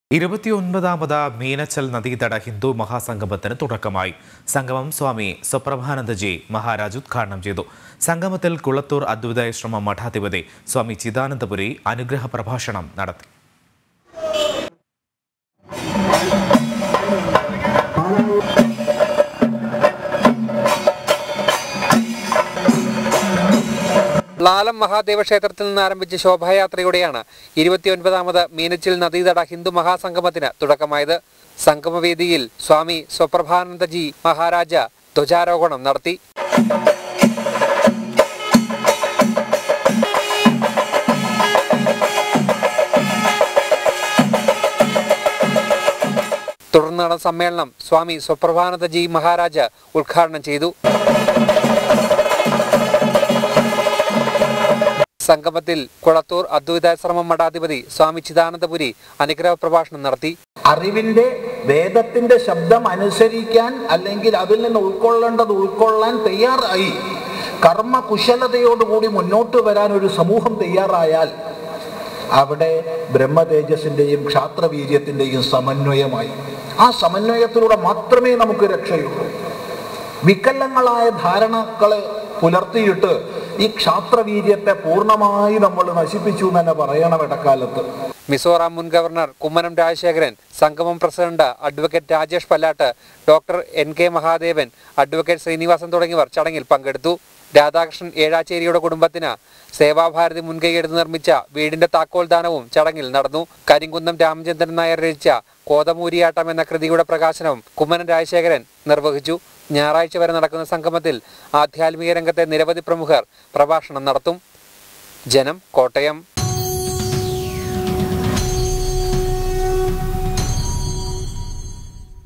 ഇരുപത്തിയൊൻപതാമത് മീനച്ചൽ നദീതട ഹിന്ദു മഹാസംഗമത്തിന് തുടക്കമായി സംഗമം സ്വാമി സ്വപ്രഭാനന്ദജി മഹാരാജ് ഉദ്ഘാടനം ചെയ്തു സംഗമത്തിൽ കുളത്തൂർ അദ്വൈതാശ്രമ മഠാധിപതി സ്വാമി ചിദാനന്ദപുരി അനുഗ്രഹ പ്രഭാഷണം നടത്തി ലാലം മഹാദേവ ക്ഷേത്രത്തിൽ നിന്ന് ആരംഭിച്ച ശോഭായാത്രയോടെയാണ് ഇരുപത്തിയൊൻപതാമത് മീനച്ചിൽ നദീതട ഹിന്ദു മഹാസംഗമത്തിന് തുടക്കമായത് സംഗമവേദിയിൽ സ്വാമി സ്വപ്രഭാനന്ദജി മഹാരാജ ധ്വജാരോഹണം നടത്തി തുടർന്ന് നടന്ന സമ്മേളനം സ്വാമി സ്വപ്രഭാനന്ദജി മഹാരാജ ഉദ്ഘാടനം ചെയ്തു സംഗമത്തിൽ കുളത്തൂർ അദ്വൈതാശ്രമം മഠാധിപതി സ്വാമി ചിദാനന്ദപുരി അനുഗ്രഹ പ്രഭാഷണം നടത്തി അറിവിന്റെ വേദത്തിന്റെ ശബ്ദം അനുസരിക്കാൻ അല്ലെങ്കിൽ അതിൽ നിന്ന് ഉൾക്കൊള്ളേണ്ടത് ഉൾക്കൊള്ളാൻ തയ്യാറായി കർമ്മകുശലതയോടുകൂടി മുന്നോട്ട് വരാൻ ഒരു സമൂഹം തയ്യാറായാൽ അവിടെ ബ്രഹ്മതേജസിന്റെയും ക്ഷാത്രവീര്യത്തിന്റെയും സമന്വയമായി ആ സമന്വയത്തിലൂടെ മാത്രമേ നമുക്ക് രക്ഷയുള്ളൂ വികലങ്ങളായ ധാരണകളെ പുലർത്തിയിട്ട് ഈ ക്ഷാത്രവീര്യത്തെ പൂർണ്ണമായി നമ്മൾ നശിപ്പിച്ചു എന്ന് തന്നെ പറയണം ഇടക്കാലത്ത് മിസോറാം മുൻ ഗവർണർ കുമ്മനം രാജശേഖരൻ സംഗമം president advocate Rajesh Pallatt doctor N K Mahadevan advocate Srinivasan തുടങ്ങിയവർ ചടങ്ങിൽ പങ്കെടുത്തു രാധാകൃഷ്ണൻ ഏഴാച്ചേരിയുടെ കുടുംബത്തിന് സേവാഭാരതി മുൻകൈയെടുത്ത് നിർമ്മിച്ച വീടിന്റെ താക്കോൽ ദാനവും ചടങ്ങിൽ നടന്നു കരിങ്കുന്നം രാമചന്ദ്രൻ നായർ രചിച്ച കോതമൂരിയാട്ടം എന്ന കൃതിയുടെ പ്രകാശനവും കുമ്മനം രാജശേഖരൻ നിർവഹിച്ചു ഞായറാഴ്ച വരെ നടക്കുന്ന സംഗമത്തിൽ ആധ്യാത്മിക രംഗത്തെ നിരവധി പ്രമുഖർ പ്രഭാഷണം നടത്തും ജനം കോട്ടയം